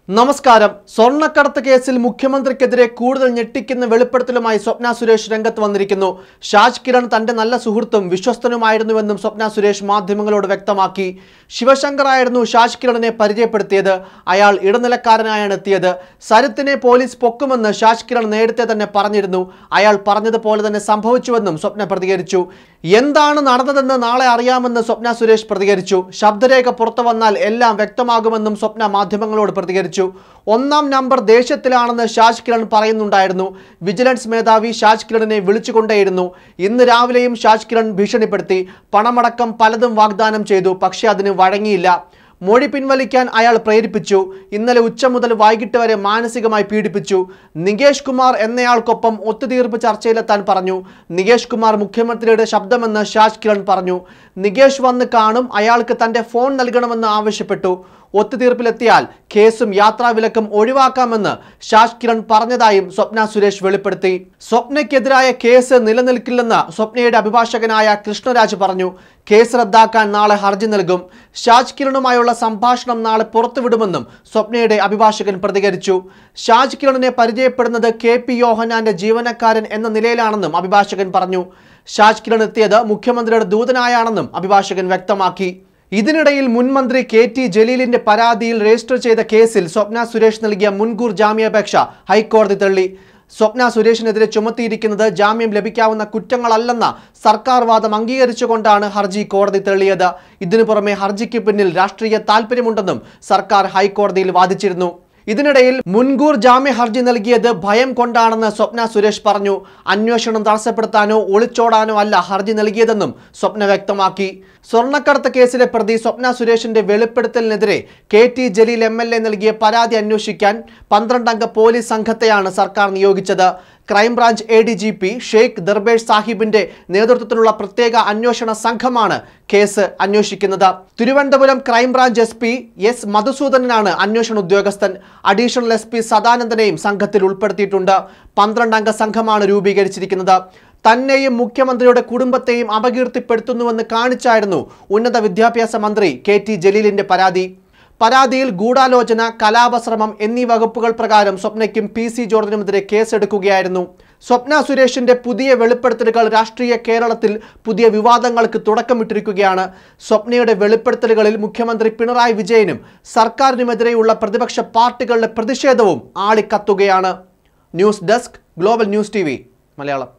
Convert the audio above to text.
നമസ്കാരം സ്വർണ്ണക്കടത്ത് കേസിൽ മുഖ്യമന്ത്രിക്കെതിരെ കൂടുതൽ ഞെട്ടിക്കുന്ന വെളിപ്പെടുത്തലുമായി സ്വപ്ന സുരേഷ് രംഗത്ത് വന്നിരിക്കുന്നു ഷാജ് കിരൺ തന്റെ നല്ല സുഹൃത്തും വിശ്വസ്തനുമായിരുന്നുവെന്നും സ്വപ്ന സുരേഷ് മാധ്യമങ്ങളോട് വ്യക്തമാക്കി ശിവശങ്കർ ആയിരുന്നു ഷാജ് കിരണിനെ പരിചയപ്പെടുത്തിയത് അയാൾ ഇടനിലക്കാരനായാണ് എത്തിയത് സരിത്തിനെ പോലീസ് പൊക്കുമെന്ന് ഷാജ് കിരൺ നേരത്തെ തന്നെ പറഞ്ഞിരുന്നു അയാൾ പറഞ്ഞതുപോലെ തന്നെ സംഭവിച്ചുവെന്നും സ്വപ്ന പ്രതികരിച്ചു എന്താണ് നടന്നതെന്ന് നാളെ അറിയാമെന്ന് സ്വപ്ന സുരേഷ് പ്രതികരിച്ചു ശബ്ദരേഖ പുറത്തു വന്നാൽ എല്ലാം വ്യക്തമാകുമെന്നും സ്വപ്ന മാധ്യമങ്ങളോട് പ്രതികരിച്ചു ഒന്നാം നമ്പർ ദേഷ്യത്തിലാണെന്ന് ഷാജ് കിരൺ പറയുന്നുണ്ടായിരുന്നു വിജിലൻസ് മേധാവി ഷാജ് കിരണിനെ വിളിച്ചുകൊണ്ടേയിരുന്നു ഇന്ന് രാവിലെയും ഷാജ് കിരൺ ഭീഷണിപ്പെടുത്തി പണമടക്കം പലതും വാഗ്ദാനം ചെയ്തു പക്ഷേ അതിന് വഴങ്ങിയില്ല മൊഴി പിൻവലിക്കാൻ അയാൾ പ്രേരിപ്പിച്ചു ഇന്നലെ ഉച്ച മുതൽ വൈകിട്ട് വരെ മാനസികമായി പീഡിപ്പിച്ചു നികേഷ് കുമാർ എന്നയാൾക്കൊപ്പം ഒത്തുതീർപ്പ് ചർച്ചയിലെത്താൻ പറഞ്ഞു നികേഷ് കുമാർ മുഖ്യമന്ത്രിയുടെ ശബ്ദമെന്ന് ഷാജ് കിരൺ പറഞ്ഞു നികേഷ് വന്ന് കാണും അയാൾക്ക് തന്റെ ഫോൺ നൽകണമെന്ന് ആവശ്യപ്പെട്ടു ഒത്തുതീർപ്പിലെത്തിയാൽ കേസും യാത്രാവിലക്കും ഒഴിവാക്കാമെന്ന് ഷാജ് കിരൺ പറഞ്ഞതായും സ്വപ്ന സുരേഷ് വെളിപ്പെടുത്തി സ്വപ്നയ്ക്കെതിരായ കേസ് നിലനിൽക്കില്ലെന്ന് സ്വപ്നയുടെ അഭിഭാഷകനായ കൃഷ്ണരാജ് പറഞ്ഞു കേസ് റദ്ദാക്കാൻ നാളെ ഹർജി നൽകും ഷാജ് കിരണുമായുള്ള സംഭാഷണം നാളെ പുറത്തുവിടുമെന്നും സ്വപ്നയുടെ അഭിഭാഷകൻ പ്രതികരിച്ചു ഷാജ് കിരണിനെ പരിചയപ്പെടുന്നത് കെ പി യോഹനാന്റെ ജീവനക്കാരൻ എന്ന നിലയിലാണെന്നും അഭിഭാഷകൻ പറഞ്ഞു ഷാജ് കിരൺ എത്തിയത് മുഖ്യമന്ത്രിയുടെ ദൂതനായാണെന്നും അഭിഭാഷകൻ വ്യക്തമാക്കി ഇതിനിടയിൽ മുൻമന്ത്രി കെ ടി ജലീലിന്റെ പരാതിയിൽ രജിസ്റ്റർ ചെയ്ത കേസിൽ സ്വപ്ന സുരേഷ് നൽകിയ മുൻകൂർ ജാമ്യാപേക്ഷ ഹൈക്കോടതി തള്ളി സ്വപ്ന സുരേഷിനെതിരെ ചുമത്തിയിരിക്കുന്നത് ജാമ്യം ലഭിക്കാവുന്ന കുറ്റങ്ങളല്ലെന്ന സർക്കാർ വാദം അംഗീകരിച്ചുകൊണ്ടാണ് ഹർജി കോടതി തള്ളിയത് ഇതിനു പുറമെ ഹർജിക്ക് പിന്നിൽ രാഷ്ട്രീയ താൽപ്പര്യമുണ്ടെന്നും സർക്കാർ ഹൈക്കോടതിയിൽ വാദിച്ചിരുന്നു ഇതിനിടയിൽ മുൻകൂർ ജാമ്യ ഹർജി നൽകിയത് ഭയം കൊണ്ടാണെന്ന് സ്വപ്ന സുരേഷ് പറഞ്ഞു അന്വേഷണം തടസ്സപ്പെടുത്താനോ ഒളിച്ചോടാനോ അല്ല ഹർജി നൽകിയതെന്നും സ്വപ്ന വ്യക്തമാക്കി സ്വർണ്ണക്കടത്ത് കേസിലെ പ്രതി സ്വപ്ന സുരേഷിന്റെ വെളിപ്പെടുത്തലിനെതിരെ K T Jaleel M L A നൽകിയ പരാതി അന്വേഷിക്കാൻ പന്ത്രണ്ടംഗ പോലീസ് സംഘത്തെയാണ് സർക്കാർ നിയോഗിച്ചത് crime branch A D G P Sheikh Darvesh സാഹിബിന്റെ നേതൃത്വത്തിലുള്ള പ്രത്യേക അന്വേഷണ സംഘമാണ് കേസ് അന്വേഷിക്കുന്നത് Thiruvananthapuram crime branch S P S മധുസൂദനനാണ് അന്വേഷണ ഉദ്യോഗസ്ഥൻ അഡീഷണൽ എസ് പി സദാനന്ദനെയും സംഘത്തിൽ ഉൾപ്പെടുത്തിയിട്ടുണ്ട് പന്ത്രണ്ടംഗ സംഘമാണ് രൂപീകരിച്ചിരിക്കുന്നത് തന്നെയും മുഖ്യമന്ത്രിയുടെ കുടുംബത്തെയും അപകീർത്തിപ്പെടുത്തുന്നുവെന്ന് കാണിച്ചായിരുന്നു ഉന്നത വിദ്യാഭ്യാസ മന്ത്രി കെ ടി ജലീലിന്റെ പരാതി പരാതിയിൽ ഗൂഢാലോചന കലാപശ്രമം എന്നീ വകുപ്പുകൾ പ്രകാരം സ്വപ്നയ്ക്കും പി സി ജോർജിനുമെതിരെ കേസെടുക്കുകയായിരുന്നു സ്വപ്ന സുരേഷിന്റെ പുതിയ വെളിപ്പെടുത്തലുകൾ രാഷ്ട്രീയ കേരളത്തിൽ പുതിയ വിവാദങ്ങൾക്ക് തുടക്കമിട്ടിരിക്കുകയാണ് സ്വപ്നയുടെ വെളിപ്പെടുത്തലുകളിൽ മുഖ്യമന്ത്രി പിണറായി വിജയനും സർക്കാരിനുമെതിരെയുള്ള പ്രതിപക്ഷ പാർട്ടികളുടെ പ്രതിഷേധവും ആളിക്കത്തുകയാണ് news desk global news T Malayalam